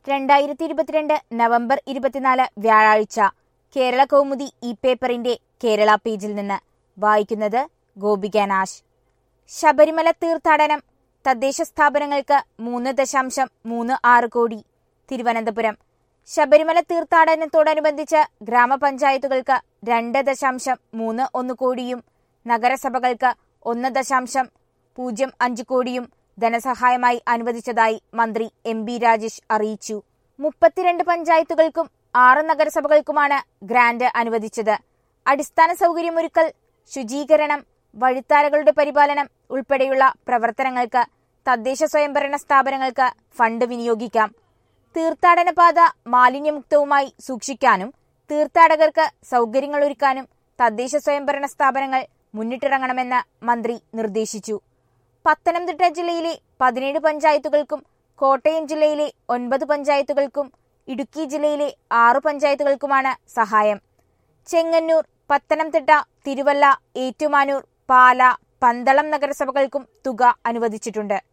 രണ്ടായിരത്തി ഇരുപത്തിരണ്ട് നവംബർ ഇരുപത്തിനാല് വ്യാഴാഴ്ച കേരള കൗമുദി ഈ പേപ്പറിന്റെ കേരള പേജിൽ നിന്ന് വായിക്കുന്നത് ഗോപിക നാശ് ശബരിമല തീർത്ഥാടനം തദ്ദേശ സ്ഥാപനങ്ങൾക്ക് മൂന്ന് ദശാംശം മൂന്ന് ആറ് കോടി തിരുവനന്തപുരം ശബരിമല തീർത്ഥാടനത്തോടനുബന്ധിച്ച് ഗ്രാമപഞ്ചായത്തുകൾക്ക് രണ്ട് ദശാംശം മൂന്ന് ഒന്ന് കോടിയും നഗരസഭകൾക്ക് ഒന്ന് ദശാംശം പൂജ്യം അഞ്ച് കോടിയും ധനസഹായമായി അനുവദിച്ചതായി മന്ത്രി എം ബി രാജേഷ് അറിയിച്ചു മുപ്പത്തിരണ്ട് പഞ്ചായത്തുകൾക്കും ആറ് നഗരസഭകൾക്കുമാണ് ഗ്രാന്റ് അനുവദിച്ചത് അടിസ്ഥാന സൗകര്യമൊരുക്കൽ ശുചീകരണം വഴിത്താരകളുടെ പരിപാലനം ഉൾപ്പെടെയുള്ള പ്രവർത്തനങ്ങൾക്ക് തദ്ദേശ സ്വയംഭരണ സ്ഥാപനങ്ങൾക്ക് ഫണ്ട് വിനിയോഗിക്കാം തീർത്ഥാടന പാത മാലിന്യമുക്തവുമായി സൂക്ഷിക്കാനും തീർത്ഥാടകർക്ക് സൗകര്യങ്ങളൊരുക്കാനും തദ്ദേശ സ്വയംഭരണ സ്ഥാപനങ്ങൾ മുന്നിട്ടിറങ്ങണമെന്ന് മന്ത്രി നിർദ്ദേശിച്ചു പത്തനംതിട്ട ജില്ലയിലെ പതിനേഴ് പഞ്ചായത്തുകൾക്കും കോട്ടയം ജില്ലയിലെ ഒൻപത് പഞ്ചായത്തുകൾക്കും ഇടുക്കി ജില്ലയിലെ ആറ് പഞ്ചായത്തുകൾക്കുമാണ് സഹായം ചെങ്ങന്നൂർ പത്തനംതിട്ട തിരുവല്ല ഏറ്റുമാനൂർ പാല പന്തളം നഗരസഭകൾക്കും തുക അനുവദിച്ചിട്ടുണ്ട്